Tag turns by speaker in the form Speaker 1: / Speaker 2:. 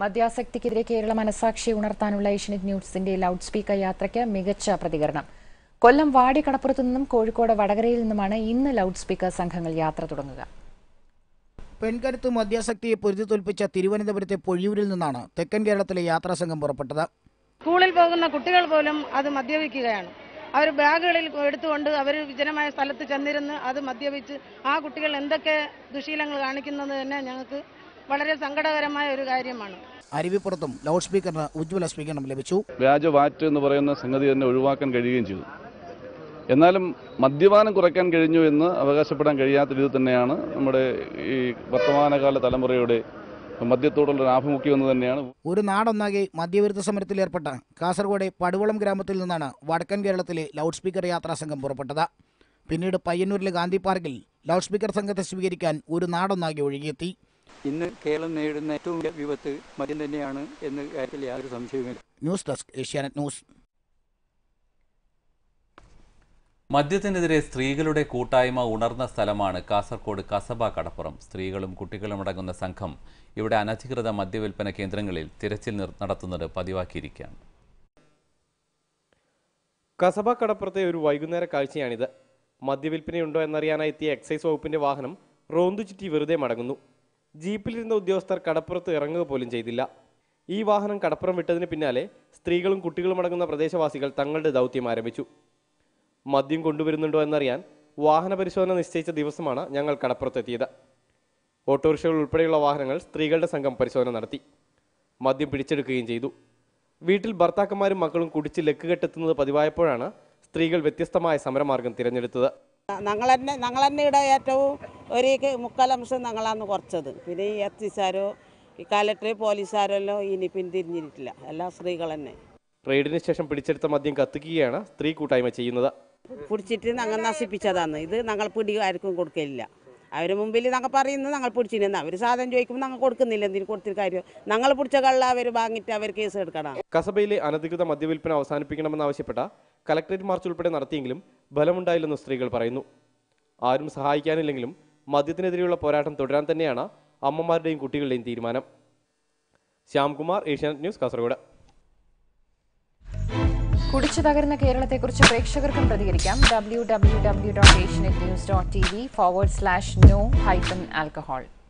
Speaker 1: മദ്യാസക്തിക്കെതിരെ കേരള മനസാക്ഷി ഉണർത്താനുള്ള ഏഷ്യനെറ്റ് ന്യൂസിന്റെ loud speaker യാത്രയ്ക്ക് മികച്ച പ്രതികരണം കൊല്ലം വാടി കടപ്പുറത്തു നിന്നും കോഴിക്കോട് വടകരയിൽ നിന്നുമാണ് ഇന്ന് ലൗഡ് സ്പീക്കർ സംഘങ്ങൾ യാത്ര തുടങ്ങുക
Speaker 2: പെൺകരുത്ത് മദ്യാസക്തിയെ പൊരുതി തോൽപ്പിച്ച തിരുവനന്തപുരത്തെ പൊഴിയൂരിൽ നിന്നാണ് തെക്കൻ കേരളത്തിലെ യാത്രാസംഘം പുറപ്പെട്ടത്
Speaker 3: സ്കൂളിൽ പോകുന്ന കുട്ടികൾ പോലും അത് മദ്യപിക്കുകയാണ് അവർ ബാഗുകളിൽ എടുത്തുകൊണ്ട് അവർ വിജനമായ സ്ഥലത്ത് ചെന്നിരുന്ന് അത് മദ്യപിച്ച് ആ കുട്ടികൾ എന്തൊക്കെ ദുശീലങ്ങൾ കാണിക്കുന്നത് തന്നെ ഞങ്ങൾക്ക് വളരെ സങ്കടകരമായ ഒരു കാര്യമാണ്
Speaker 2: അരുവിപ്പുറത്തും ലൗഡ് സ്പീക്കറിന് ഉജ്ജ്വല സ്വീകരണം ലഭിച്ചു
Speaker 4: വ്യാജ വാറ്റ് എന്ന് പറയുന്ന സംഗതി തന്നെ ഒഴിവാക്കാൻ കഴിയുകയും ചെയ്തു എന്നാലും മദ്യപാനം കുറയ്ക്കാൻ കഴിഞ്ഞു എന്ന് അവകാശപ്പെടാൻ കഴിയാത്ത രീതി തന്നെയാണ് നമ്മുടെ ഈ വർത്തമാനകാല തലമുറയുടെ മദ്യത്തോടുള്ള ഒരു ആഭിമുഖ്യം എന്ന് തന്നെയാണ്
Speaker 2: ഒരു നാടൊന്നാകെ മദ്യവിരുദ്ധ സമരത്തിൽ ഏർപ്പെട്ട കാസർഗോഡ് പടുവളം ഗ്രാമത്തിൽ നിന്നാണ് വടക്കൻ കേരളത്തിലെ ലൗഡ് സ്പീക്കർ യാത്രാസംഘം പുറപ്പെട്ടത് പിന്നീട് പയ്യന്നൂരിലെ ഗാന്ധി പാർക്കിൽ ലൗഡ് സ്പീക്കർ സംഘത്തെ സ്വീകരിക്കാൻ ഒരു നാടൊന്നാകെ ഒഴുകിയെത്തി
Speaker 5: ഇന്ന് കേരളം നേരിടുന്ന ഏറ്റവും വലിയ വിപത്ത് മദ്യം തന്നെയാണ് എന്ന കാര്യത്തിൽ യാതൊരു സംശയവുമില്ല
Speaker 2: ന്യൂസ് ഡെസ്ക് ഏഷ്യാനെറ്റ് ന്യൂസ്
Speaker 6: മദ്യത്തിനെതിരെ സ്ത്രീകളുടെ കൂട്ടായ്മ ഉണർന്ന സ്ഥലമാണ് കാസർഗോഡ് കസബ കടപ്പുറം സ്ത്രീകളും കുട്ടികളും അടങ്ങുന്ന സംഘം ഇവിടെ അനധികൃത മദ്യവിൽപ്പന കേന്ദ്രങ്ങളിൽ തിരച്ചിൽ നിർ- നടത്തുന്നത് പതിവാക്കിയിരിക്കുകയാണ്
Speaker 7: കസബ കടപ്പുറത്തെ ഒരു വൈകുന്നേര കാഴ്ചയാണിത് മദ്യവിൽപ്പനയുണ്ടോ എന്നറിയാനായി എത്തിയ എക്സൈസ് വകുപ്പിന്റെ വാഹനം റോന്തു ചുറ്റി വെറുതെ മടങ്ങുന്നു ജീപ്പിലിരുന്ന ഉദ്യോഗസ്ഥർ കടപ്പുറത്ത് ഇറങ്ങുക പോലും ചെയ്തില്ല ഈ വാഹനം കടപ്പുറം വിട്ടതിന് പിന്നാലെ സ്ത്രീകളും കുട്ടികളും അടങ്ങുന്ന പ്രദേശവാസികൾ തങ്ങളുടെ ദൗത്യം ആരംഭിച്ചു മദ്യം കൊണ്ടുവരുന്നുണ്ടോ എന്നറിയാൻ വാഹന പരിശോധന നിശ്ചയിച്ച ദിവസമാണ് ഞങ്ങൾ കടപ്പുറത്തെത്തിയത് ഓട്ടോറിക്ഷകൾ ഉൾപ്പെടെയുള്ള വാഹനങ്ങൾ സ്ത്രീകളുടെ സംഘം പരിശോധന നടത്തി മദ്യം പിടിച്ചെടുക്കുകയും ചെയ്തു വീട്ടിൽ ഭർത്താക്കന്മാരും മക്കളും കുടിച്ച് ലക്കുകെട്ടെത്തുന്നത് പതിവായപ്പോഴാണ് സ്ത്രീകൾ വ്യത്യസ്തമായ സമരമാർഗം തിരഞ്ഞെടുത്തത്
Speaker 8: ഞങ്ങൾ തന്നെ ഞങ്ങൾ തന്നെ ഇവിടെ ഏറ്റവും ഒരു ക- മുക്കാലംശം ഞങ്ങളാണ് കുറച്ചത് പിന്നെ ഈ എത്തിസാരോ ഈ കലക്ടർ പോലീസുകാരോ എല്ലാം ഇനി പിന്തിരിഞ്ഞിട്ടില്ല എല്ലാ സ്ത്രീകൾ തന്നെ
Speaker 7: റെയ്ഡിന് ശേഷം പിടിച്ചെടുത്ത മദ്യം കത്തിക്കുകയാണ് സ്ത്രീ കൂട്ടായ്മ ചെയ്യുന്നത്
Speaker 8: പിടിച്ചിട്ട് ഞങ്ങൾ നശിപ്പിച്ചതാണ് ഇത് ഞങ്ങൾ പിടി ആർക്കും കൊടുക്കില്ല അവര് മുമ്പിൽ ഞങ്ങൾ പറയുന്നത് ഞങ്ങൾ പിടിച്ചിരുന്ന അവർ സാധനം ചോദിക്കുമ്പോൾ ഞങ്ങൾ കൊടുക്കുന്നില്ല എന്തിനു കൊടുത്തിട്ട് കാര്യം ഞങ്ങൾ പിടിച്ച കള്ള അവർ വാങ്ങിയിട്ട് അവർ കേസ് എടുക്കണം
Speaker 7: കസബയിലെ അനധികൃത മദ്യവിൽപ്പന അവസാനിപ്പിക്കണമെന്നാവശ്യപ്പെട്ട കലക്ടറേറ്റ് മാർച്ച് ഉൾപ്പെടെ നടത്തിയെങ്കിലും ഫലമുണ്ടായില്ലെന്ന് സ്ത്രീകൾ പറയുന്നു ആരും സഹായിക്കാനില്ലെങ്കിലും മദ്യത്തിനെതിരെയുള്ള പോരാട്ടം തുടരാൻ തന്നെയാണ് അമ്മമാരുടെയും കുട്ടികളുടെയും തീരുമാനം ശ്യാംകുമാർ ഏഷ്യാനെറ്റ് ന്യൂസ് കാസർഗോഡ്
Speaker 1: കുടിച്ചു തകർന്ന കേരളത്തെക്കുറിച്ച് പ്രേക്ഷകർക്കും പ്രതികരിക്കാം W W W dot Asianet news dot T V forward slash no hyphen alcohol